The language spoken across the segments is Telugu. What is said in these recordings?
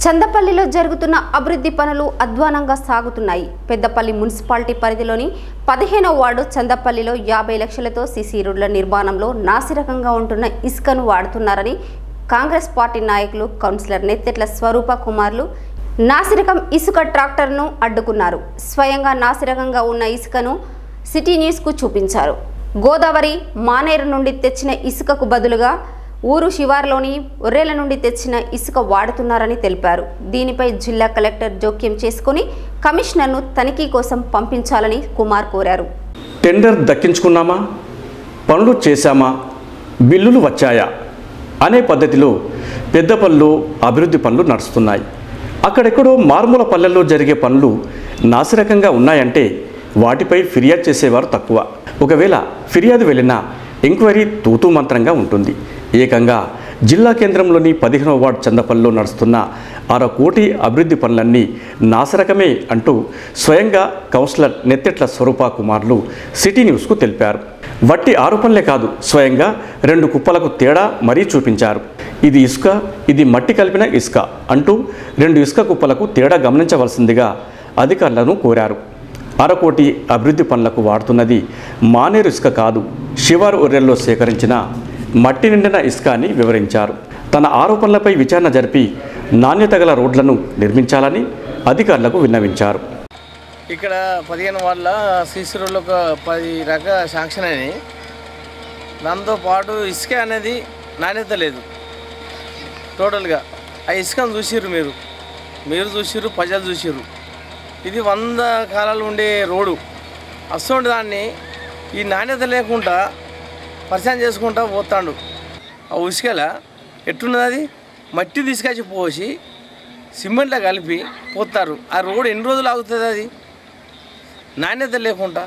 చందపల్లిలో జరుగుతున్న అభివృద్ధి పనులు అధ్వానంగా సాగుతున్నాయి పెద్దపల్లి మున్సిపాలిటీ పరిధిలోని పదిహేనవ వార్డు చందపల్లిలో యాభై లక్షలతో సిసి రోడ్ల నిర్మాణంలో నాసిరకంగా ఉంటున్న ఇసుకను వాడుతున్నారని కాంగ్రెస్ పార్టీ నాయకులు కౌన్సిలర్ నెత్తెట్ల స్వరూప కుమార్లు నాసిరకం ఇసుక ట్రాక్టర్ను అడ్డుకున్నారు స్వయంగా నాసిరకంగా ఉన్న ఇసుకను సిటీ న్యూస్కు చూపించారు గోదావరి మానేరు నుండి తెచ్చిన ఇసుకకు బదులుగా ఊరు శివార్లోని ఒర్రెల నుండి తెచ్చిన ఇసుక వాడుతున్నారని తెలిపారు దీనిపై జిల్లా కలెక్టర్ జోక్యం చేసుకుని కమిషనర్ను తనిఖీ కోసం పంపించాలని కుమార్ కోరారు టెండర్ దక్కించుకున్నామా పనులు చేశామా బిల్లులు వచ్చాయా అనే పద్ధతిలో పెద్ద పనులు అభివృద్ధి పనులు నడుస్తున్నాయి అక్కడెక్కడో మారుమూల పల్లెల్లో జరిగే పనులు నాసిరకంగా ఉన్నాయంటే వాటిపై ఫిర్యాదు చేసేవారు తక్కువ ఒకవేళ ఫిర్యాదు వెళ్ళినా ఎంక్వైరీ తూతూ మంత్రంగా ఉంటుంది ఏకంగా జిల్లా కేంద్రంలోని పదిహేనవ వార్డు చందపల్లిలో నడుస్తున్న అర కోటి అభివృద్ధి పనులన్నీ నాసరకమే అంటూ స్వయంగా కౌన్సిలర్ నెత్తెట్ల స్వరూప కుమార్లు సిటీ న్యూస్కు తెలిపారు వట్టి ఆరోపణలే కాదు స్వయంగా రెండు కుప్పలకు తేడా మరీ చూపించారు ఇది ఇసుక ఇది మట్టి కలిపిన ఇసుక అంటూ రెండు ఇసుక కుప్పలకు తేడా గమనించవలసిందిగా అధికారులను కోరారు అరకోటి అభివృద్ధి పనులకు వాడుతున్నది మానేరు ఇసుక కాదు శివారు ఒర్రెల్లో సేకరించిన మట్టి నిండిన ఇసుక అని వివరించారు తన ఆరోపణలపై విచారణ జరిపి నాణ్యత గల రోడ్లను నిర్మించాలని అధికారులకు విన్నవించారు ఇక్కడ పదిహేను వాళ్ళ సీసీ రోడ్లు ఒక పది రకాల శాంక్షన్ అయినాయి దాంతో పాటు ఇసుక అనేది నాణ్యత లేదు టోటల్గా ఆ ఇసుకను చూసిర్రు మీరు మీరు చూసిర్రు ప్రజలు చూసిర్రు ఇది వంద కాలాలు ఉండే రోడ్డు అసలు దాన్ని ఈ నాణ్యత లేకుండా పరిచయం చేసుకుంటా పోతాడు ఆ ఉసుకల ఎట్టున్నది అది మట్టి తీసుకొచ్చి పోసి సిమెంట్లో కలిపి పోతారు ఆ రోడ్ ఎన్ని రోజులు ఆగుతుంది అది నాణ్యత లేకుండా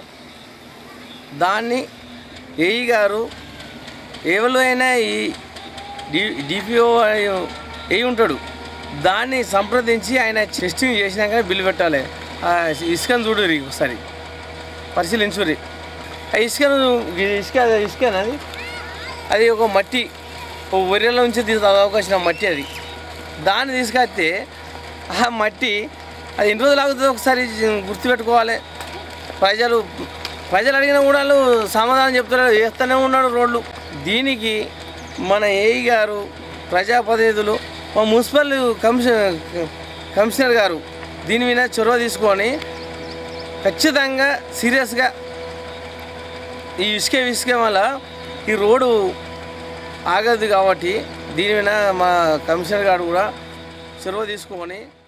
దాన్ని ఏఈ గారు ఎవరు అయినా ఈ డి డిపిఓ ఏ ఉంటాడు దాన్ని సంప్రదించి ఆయన టెస్టింగ్ చేసినాక బిల్లు పెట్టాలి ఆ ఇసుకను చూడురి ఒకసారి పరిశీలించురి ఆ ఇసుకను ఈ ఇసుక ఇసుకనా అది అది ఒక మట్టి ఒక ఒర్రెల నుంచి తీసు అవకాశం మట్టి అది దాన్ని తీసుకొస్తే ఆ మట్టి అది ఎన్ని రోజులు ఆగుతుందో ఒకసారి గుర్తుపెట్టుకోవాలి ప్రజలు ప్రజలు అడిగిన కూడా వాళ్ళు సమాధానం చెప్తున్నారు వేస్తూనే ఉన్నాడు రోడ్లు దీనికి మన ఏఈ గారు ప్రజాప్రతినిధులు మా మున్సిపల్ కమిషన్ కమిషనర్ గారు దీని మీద చొరవ తీసుకొని ఖచ్చితంగా సీరియస్గా ఈ ఇసుక ఇసుక వల్ల ఈ రోడ్డు ఆగదు కాబట్టి దీని మీద మా కమిషనర్ గారు కూడా చొరవ తీసుకొని